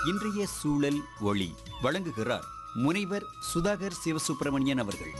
இன்றைய சூழல் ஒளி வழங்குகிறார் முனைவர் சுதாகர் சிவசுப்பிரமணியன் அவர்கள்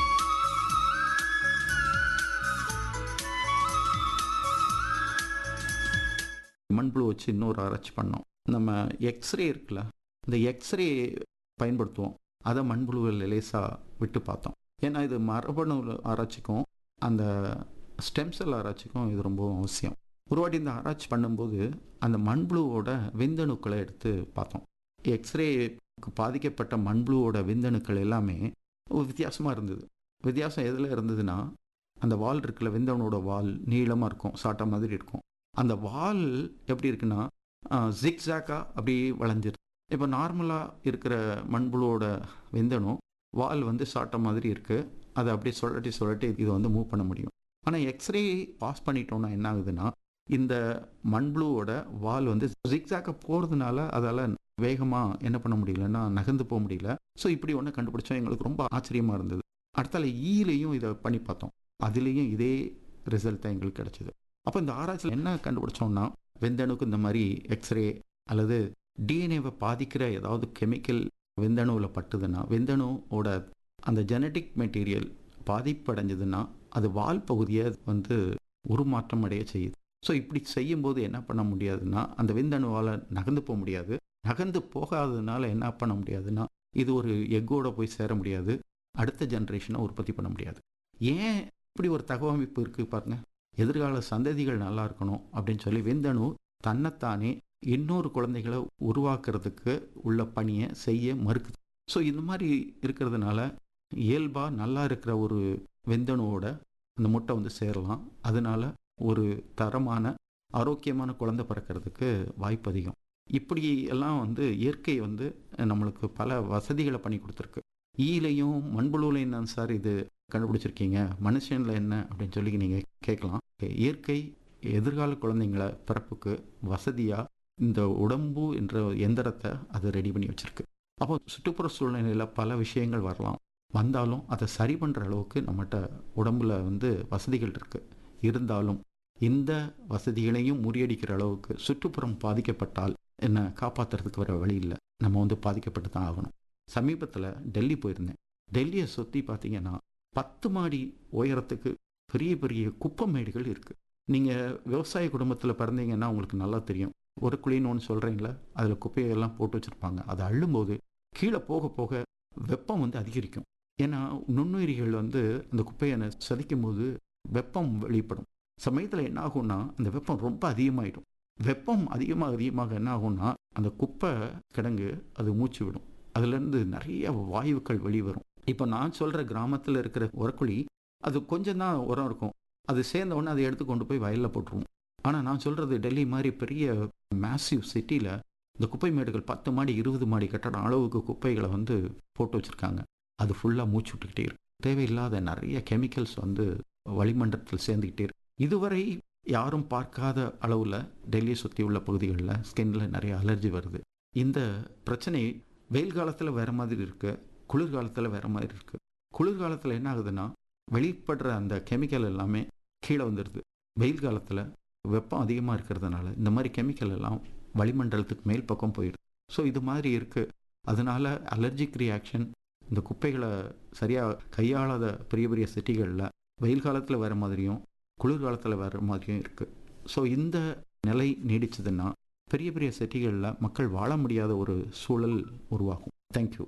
மண்புழு வச்சு இன்னொரு ஆராய்ச்சி பண்ணோம் நம்ம எக்ஸ்ரே இருக்குல்ல இந்த எக்ஸ்ரே பயன்படுத்துவோம் அதை மண்புழுவில் லேசாக விட்டு பார்த்தோம் ஏன்னா இது மரபணு ஆராய்ச்சிக்கும் அந்த ஸ்டெம் செல் ஆராய்ச்சிக்கும் இது ரொம்ப அவசியம் ஒரு வாட்டி இந்த ஆராய்ச்சி பண்ணும்போது அந்த மண்புழுவோட விந்தணுக்களை எடுத்து பார்த்தோம் எக்ஸ்ரேக்கு பாதிக்கப்பட்ட மண்புழுவோட விந்தணுக்கள் எல்லாமே வித்தியாசமாக இருந்தது வித்தியாசம் எதில் இருந்ததுன்னா அந்த வால் இருக்குல்ல விந்தணோட வால் நீளமாக இருக்கும் சாட்டை மாதிரி இருக்கும் அந்த வால் எப்படி இருக்குன்னா ஜிக்ஸாக்காக அப்படியே வளைஞ்சிருக்கு இப்போ நார்மலாக இருக்கிற மண்புழுவோட விந்தணும் வால் வந்து சாட்ட மாதிரி இருக்குது அதை அப்படியே சுழட்டி சுழட்டி இது வந்து மூவ் பண்ண முடியும் ஆனால் எக்ஸ்ரே பாஸ் பண்ணிட்டோம்னா என்ன ஆகுதுன்னா இந்த மண்புழுவோட வால் வந்து ஜிக்ஸாக்க போகிறதுனால அதால் வேகமாக என்ன பண்ண முடியலன்னா நகர்ந்து போக முடியல ஸோ இப்படி ஒன்று கண்டுபிடிச்சோம் எங்களுக்கு ரொம்ப ஆச்சரியமாக இருந்தது அடுத்தால ஈலையும் இதை பண்ணி பார்த்தோம் அதுலேயும் இதே ரிசல்ட் தான் எங்களுக்கு கிடைச்சிது அப்போ இந்த ஆராய்ச்சியில் என்ன கண்டுபிடிச்சோம்னா விந்தணுக்கு இந்த மாதிரி எக்ஸ்ரே அல்லது டிஎன்ஏவை பாதிக்கிற ஏதாவது கெமிக்கல் விந்தணுவில் பட்டுதுன்னா விந்தணுவோட அந்த ஜெனட்டிக் மெட்டீரியல் பாதிப்படைஞ்சதுன்னா அது வால் பகுதியை வந்து உருமாற்றம் அடைய செய்யுது ஸோ இப்படி செய்யும்போது என்ன பண்ண முடியாதுன்னா அந்த விந்தணுவால் நகர்ந்து போக முடியாது நகர்ந்து போகாததுனால என்ன பண்ண முடியாதுன்னா இது ஒரு எக்கோட போய் சேர முடியாது அடுத்த ஜென்ரேஷனை உற்பத்தி பண்ண முடியாது ஏன் இப்படி ஒரு தகவமைப்பு இருக்குது பாருங்க எதிர்கால சந்ததிகள் நல்லா இருக்கணும் அப்படின்னு சொல்லி விந்தணு தன்னைத்தானே இன்னொரு குழந்தைகளை உருவாக்குறதுக்கு உள்ள பணியை செய்ய மறுக்குது ஸோ இந்த மாதிரி இருக்கிறதுனால இயல்பாக நல்லா இருக்கிற ஒரு விந்தணுவோட அந்த முட்டை வந்து சேரலாம் அதனால ஒரு தரமான ஆரோக்கியமான குழந்தை பிறக்கிறதுக்கு வாய்ப்பு அதிகம் இப்படி எல்லாம் வந்து இயற்கை வந்து நம்மளுக்கு பல வசதிகளை பண்ணி கொடுத்துருக்கு ஈலையும் மண்புழுலையும் தான் சார் இது கண்டுபிடிச்சிருக்கீங்க மனுஷனில் என்ன அப்படின்னு சொல்லி நீங்கள் கேட்கலாம் இயற்கை எதிர்கால குழந்தைங்கள பிறப்புக்கு வசதியாக இந்த உடம்பு என்ற எந்திரத்தை அது ரெடி பண்ணி வச்சுருக்கு அப்போ சுற்றுப்புற சூழ்நிலையில் பல விஷயங்கள் வரலாம் வந்தாலும் அதை சரி பண்ணுற அளவுக்கு நம்மகிட்ட உடம்புல வந்து வசதிகள் இருக்குது இருந்தாலும் இந்த வசதிகளையும் முறியடிக்கிற அளவுக்கு சுற்றுப்புறம் பாதிக்கப்பட்டால் என்ன காப்பாற்றுறதுக்கு வர வழி இல்லை நம்ம வந்து பாதிக்கப்பட்டு தான் ஆகணும் சமீபத்தில் டெல்லி போயிருந்தேன் டெல்லியை சுற்றி பார்த்தீங்கன்னா பத்து மாடி உயரத்துக்கு பெரிய பெரிய குப்பை மேடுகள் இருக்குது நீங்கள் விவசாய குடும்பத்தில் பிறந்தீங்கன்னா உங்களுக்கு நல்லா தெரியும் ஒரு குழின்னு ஒன்று சொல்கிறீங்களா அதில் குப்பையெல்லாம் போட்டு வச்சுருப்பாங்க அதை அள்ளும்போது கீழே போக போக வெப்பம் வந்து அதிகரிக்கும் ஏன்னா நுண்ணுயிரிகள் வந்து அந்த குப்பையை சதிக்கும் போது வெப்பம் வெளிப்படும் சமயத்தில் என்ன ஆகும்னா அந்த வெப்பம் ரொம்ப அதிகமாகிடும் வெப்பம் அதிகமாக அதிகமாக என்ன ஆகும்னா அந்த குப்பை கிடங்கு அது மூச்சு விடும் அதுலேருந்து நிறைய வாயுக்கள் வெளிவரும் இப்போ நான் சொல்கிற கிராமத்தில் இருக்கிற உரக்குழி அது கொஞ்சம் தான் உரம் இருக்கும் அது சேர்ந்த உடனே அதை எடுத்து கொண்டு போய் வயலில் போட்டுருவோம் ஆனால் நான் சொல்கிறது டெல்லி மாதிரி பெரிய மேசிவ் சிட்டியில் இந்த குப்பை மேடுகள் பத்து மாடி இருபது மாடி கட்டடம் அளவுக்கு குப்பைகளை வந்து போட்டு வச்சுருக்காங்க அது ஃபுல்லாக மூச்சு விட்டுக்கிட்டே இருக்கு தேவையில்லாத நிறைய கெமிக்கல்ஸ் வந்து வளிமண்டலத்தில் சேர்ந்துக்கிட்டே இருக்கு இதுவரை யாரும் பார்க்காத அளவில் டெல்லியை சுற்றி உள்ள பகுதிகளில் ஸ்கின்ல நிறைய அலர்ஜி வருது இந்த பிரச்சனை வெயில் காலத்தில் வேறு மாதிரி இருக்குது குளிர்காலத்தில் வேறு மாதிரி இருக்குது குளிர்காலத்தில் என்ன ஆகுதுன்னா வெளிப்படுற அந்த கெமிக்கல் எல்லாமே கீழே வந்துடுது வெயில் காலத்தில் வெப்பம் அதிகமாக இருக்கிறதுனால இந்த மாதிரி கெமிக்கல் எல்லாம் வளிமண்டலத்துக்கு மேல் பக்கம் போயிடுது ஸோ இது மாதிரி இருக்குது அதனால அலர்ஜிக் ரியாக்ஷன் இந்த குப்பைகளை சரியாக கையாளாத பெரிய பெரிய சிட்டிகளில் வெயில் காலத்தில் வேறு மாதிரியும் குளிர்காலத்தில் வேறு மாதிரியும் இருக்குது ஸோ இந்த நிலை நீடிச்சதுன்னா பெரிய பெரிய சிட்டிகளில் மக்கள் வாழ முடியாத ஒரு சூழல் உருவாகும் தேங்க்யூ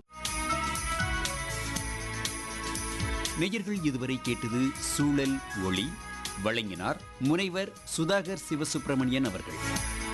நேயர்கள் இதுவரை கேட்டது சூழல் ஒளி வழங்கினார் முனைவர் சுதாகர் சிவசுப்பிரமணியன் அவர்கள்